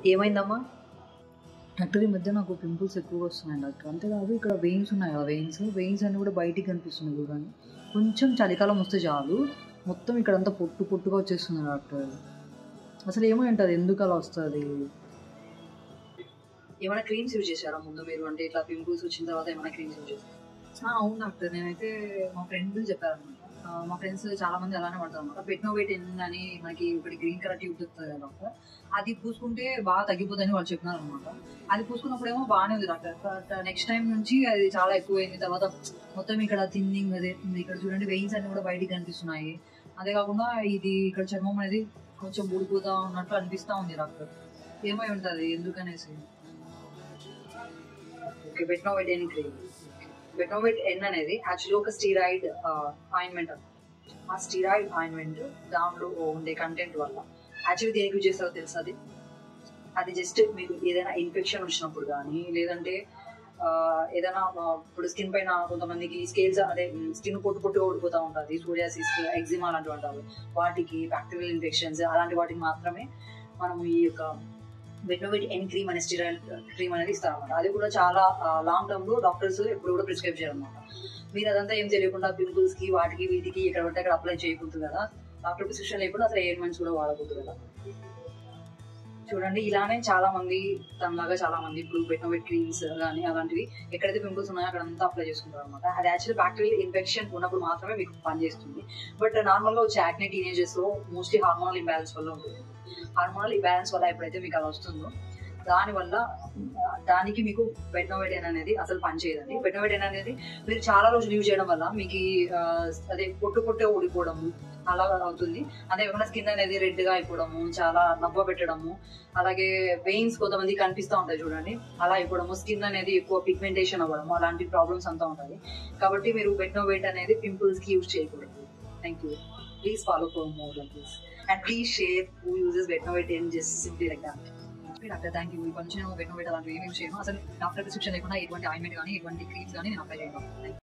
ఏమైందమ్మా డాక్టర్ ఈ మధ్య నాకు పింపుల్స్ ఎక్కువగా వస్తున్నాయి డాక్టర్ అంతేకాదు ఇక్కడ వెయిన్స్ ఉన్నాయి కదా వెయిన్స్ వెయిన్స్ అన్ని కూడా బయటికి కనిపిస్తున్నాయి చూడండి కొంచెం చలికాలం వస్తే చాలు మొత్తం ఇక్కడ అంతా పొట్టు పొట్టుగా వచ్చేస్తుంది డాక్టర్ అసలు ఏమై ఉంటుంది ఎందుకు అలా వస్తుంది ఏమైనా క్రీమ్స్ యూజ్ చేశారా ముందు మీరు అంటే ఇట్లా పింపుల్స్ వచ్చిన తర్వాత ఏమైనా క్రీమ్స్ యూజ్ చేశారా అవును డాక్టర్ నేనైతే మా ఫ్రెండ్ చెప్పారనమాట మా ఫ్రెండ్స్ చాలా మంది అలానే పడతారు అనమాట పెట్నోవేట్ అని మనకి ఒకటి గ్రీన్ కలర్ ట్యూబ్ దొరుకుతుంది కదా డాక్టర్ అది పూసుకుంటే బాగా తగ్గిపోతుందని వాళ్ళు చెప్పినారు అనమాట అది పూసుకున్నప్పుడేమో బాగానే ఉంది డాక్టర్ బట్ నెక్స్ట్ టైం నుంచి అది చాలా ఎక్కువైంది తర్వాత మొత్తం ఇక్కడ థిన్నింగ్ అదే ఇక్కడ చూడండి వెయిన్స్ అన్ని కూడా బయటికి కనిపిస్తున్నాయి అదే కాకుండా ఇది ఇక్కడ చర్మం అనేది కొంచెం ఊడిపోతా ఉన్నట్టు అనిపిస్తా ఉంది డాక్టర్ ఏమై ఉంటుంది ఎందుకనేసి ఓకే బెట్నోవైట్ ఎన్ క్రీమ్ బెట్నోవైట్ ఎన్ అనేది యాక్చువల్లీ ఒక స్టీరాయిడ్ ఆయింట్మెంట్ ఆ స్టీరాయిడ్ ఆయింట్మెంట్ దాంట్లో ఉండే కంటెంట్ వల్ల యాక్చువల్లీ దేనికి యూజ్ చేస్తారో తెలుసు అది అది జస్ట్ మీకు ఏదైనా ఇన్ఫెక్షన్ వచ్చినప్పుడు కానీ లేదంటే ఆ, ఏదైనా ఆ, ఇప్పుడు స్కిన్ పైన కొంతమందికి స్కేల్స్ అదే స్కిన్ పొట్టు పొట్టుగా ఊడిపోతూ ఉంటుంది సోరియాసిస్ ఎగ్జిమా అలాంటివి అంటారు వాటికి బ్యాక్టీరియల్ ఇన్ఫెక్షన్స్ అలాంటి వాటికి మాత్రమే మనం ఈ యొక్క బెట్నోవిట్ ఎన్ క్రీమ్ అనే స్టిరాయిడ్ క్రీమ్ అనేది ఇస్తారన్నమాట అది కూడా చాలా లాంగ్ టర్మ్ లో డాక్టర్స్ ఎప్పుడు కూడా ప్రిస్క్రైబ్ చేయాలన్నమాట మీరు అదంతా ఏం తెలియకుండా పింపుల్స్ కి వాటికి వీటికి ఇక్కడ పడితే అక్కడ అప్లై చేయకూడదు కదా డాక్టర్ ప్రిస్క్రిప్షన్ లేకుండా అసలు ఎయిర్మెంట్స్ కూడా వాడకూడదు కదా చూడండి ఇలానే చాలా మంది తనలాగా చాలా మంది ఇప్పుడు బెట్నోవెట్ క్రీమ్స్ కానీ అలాంటివి ఎక్కడైతే పింపుల్స్ ఉన్నాయో అక్కడ అంతా అప్లై చేసుకుంటారు అనమాట అది యాక్చువల్లీ బ్యాక్టీరియల్ ఇన్ఫెక్షన్ ఉన్నప్పుడు మాత్రమే మీకు పనిచేస్తుంది బట్ నార్మల్ గా వచ్చే యాక్నే టీనేజర్స్ లో మోస్ట్లీ హార్మోనల్ ఇంబ్యాలెన్స్ వల్ల ఉంటుంది హార్మోనల్ ఇంబ్యాలెన్స్ వల్ల ఎప్పుడైతే మీకు అలా వస్తుందో దానివల్ల ఆ, దానికి మీకు బెట్నోవెటైన్ అనేది అసలు పనిచేయదండి బెట్నోవెటైన్ అనేది మీరు చాలా రోజులు యూజ్ చేయడం వల్ల మీకు ఈ, ఆ, అదే పొట్టు పొట్టే ఊడిపోవడము అలా అవుతుంది అదే కాకుండా స్కిన్ అనేది రెడ్ గా అయిపోవడము చాలా నవ్వ పెట్టడము అలాగే వెయిన్స్ కొంతమంది కనిపిస్తూ ఉంటాయి చూడండి అలా అయిపోవడము స్కిన్ అనేది ఎక్కువ పిగ్మెంటేషన్ అవ్వడము అలాంటి ప్రాబ్లమ్స్ అంతా ఉంటాయి కాబట్టి మీరు బెట్నోవేట్ అనేది పింపుల్స్ కి యూజ్ చేయకూడదు thank you please follow for more like this and please share who uses Betnovate and just simply like that doctor thank you ఇప్పటి నుంచి నేను బెట్నోవేట్ అలాంటివి ఏమేమి చేయను అసలు డాక్టర్ ప్రిస్క్రిప్షన్ లేకుండా ఎటువంటి ఆయింట్మెంట్ కానీ ఎటువంటి క్రీమ్స్ కానీ నేను అప్లై చేయను